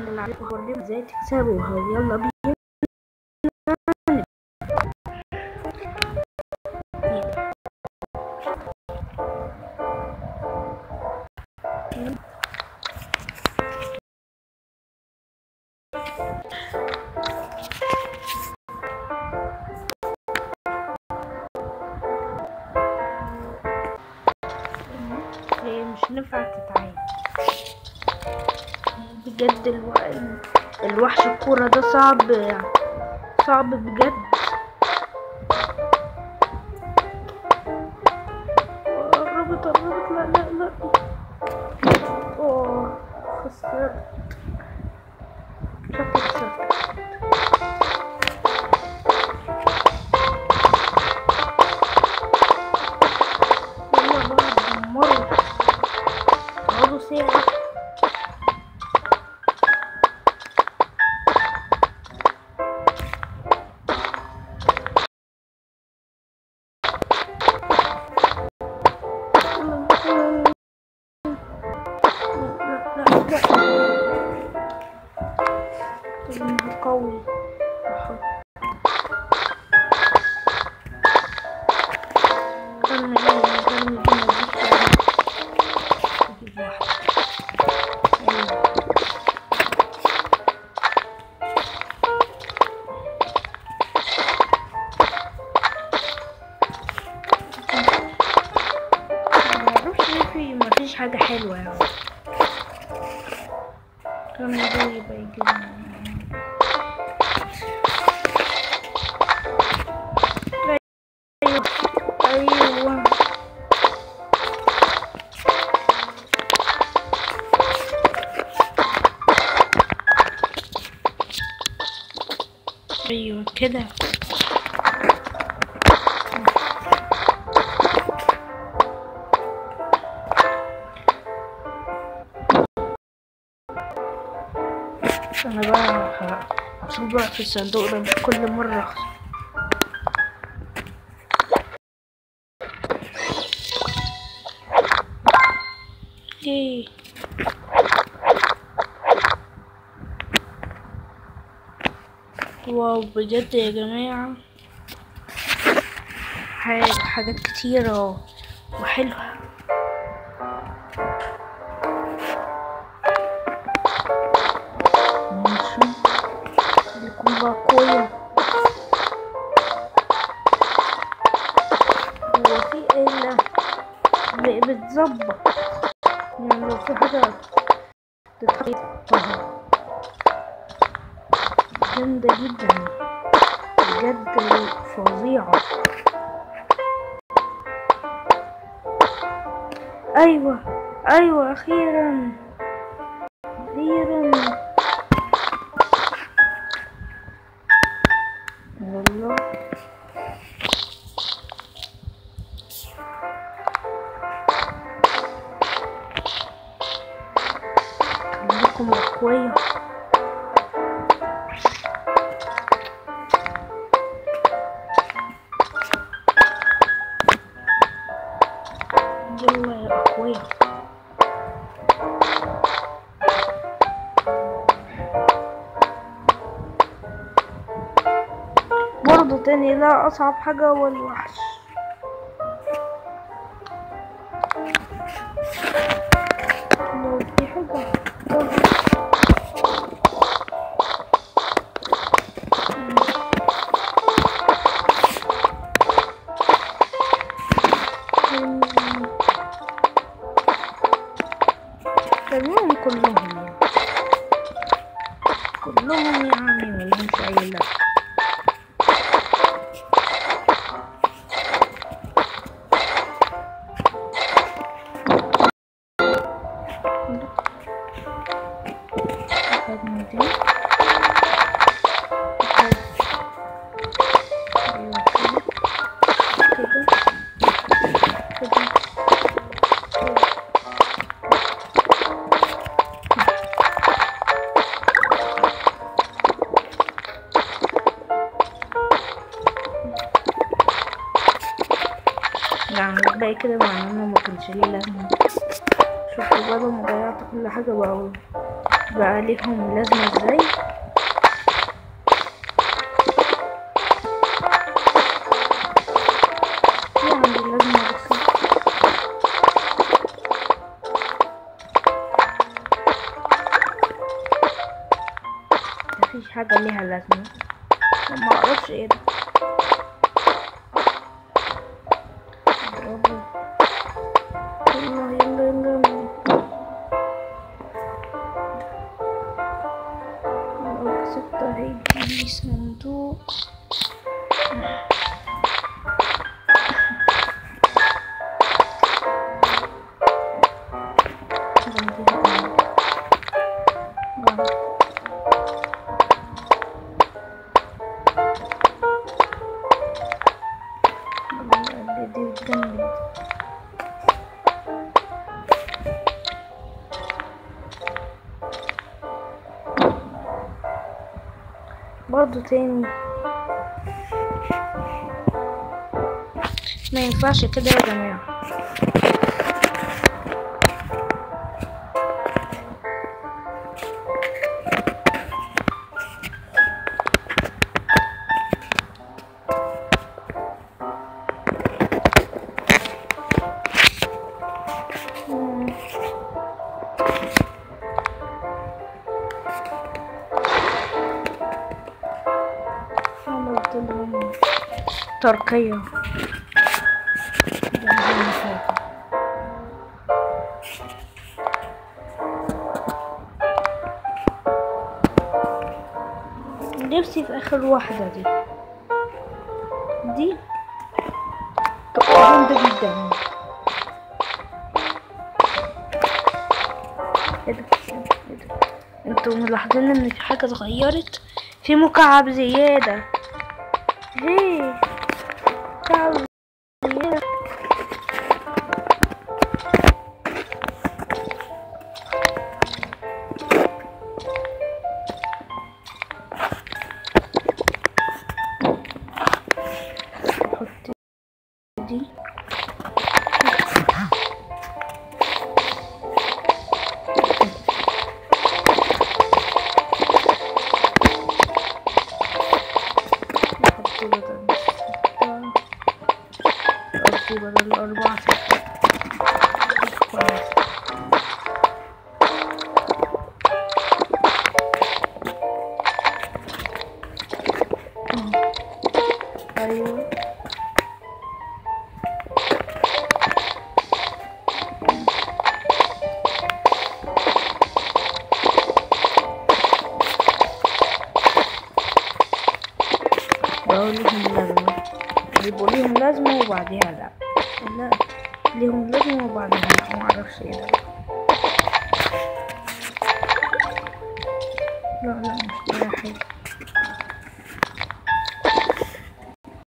اللي عليكم هوريكم ازاي تكسبوا هو يلا بينا هي مش نفع تتعين بجد الو... الوحش الكورة ده صعب صعب بجد قربت قربت لا لا لا اوه خسرت شكلي خسرت يلا بقى دمروا اقعدوا ساعة قوي ارمي ارمي ارمي اجيب واحدة أيوة. معرفش ليه في مفيش حاجة حلوة يعني كان ده يبقى يجيب ايوه ايوه ايوه كده انا بقى هشوف بقى في الصندوق ده مش كل مرة اخسر اوكي واو بجد يا جماعة حاجة حاجات كتيرة وحلوة ماشي يكون بقى قوية هو في إلا ب- بتظبط يعني لو في حاجة تتحطها جامدة جدا بجد فظيعة أيوة أيوة أخيرا أخيرا والله خليكم أقوياء يلا يا أقوياء برضه تاني لا أصعب حاجة هو الوحش لو في حاجة تقريبا كلهم يعني كلهم يعني ملهمش أي لازمة أخدنا دي أخد- أيوة كده كده كده كده لا عملت بقى كده مع انه ما كانش ليه لازمة شوفوا بقى ما ضيعت كل حاجة بقى بقى ليهم لازمة ازاي في عندي لازمة بس مفيش حاجة ليها لازمة ما اعرفش ايه ده اضربه يلا يلا يلا يلا لو كسبت هيجي صندوق عندي هنا. آه. اللي دي قدامي برضو تاني ما ينفعش كده يا جماعة مم. عملت لهم تركية جنبهم حاجة. نفسي في آخر واحدة دي دي تبقى جامدة جدا ايه ده ايه ده انتوا ملاحظين ان في حاجة اتغيرت في مكعب زيادة هي مكعب زيادة احط دي احط بدل ستة قصدي بدل أربعة ستة كويس اه. أيوه بقول لهم لازمة يبقوا ليهم لازمة وبعديها لا لا ليهم لازمة وبعديها لا معرفش ايه ده لا لا مش لاقي حاجة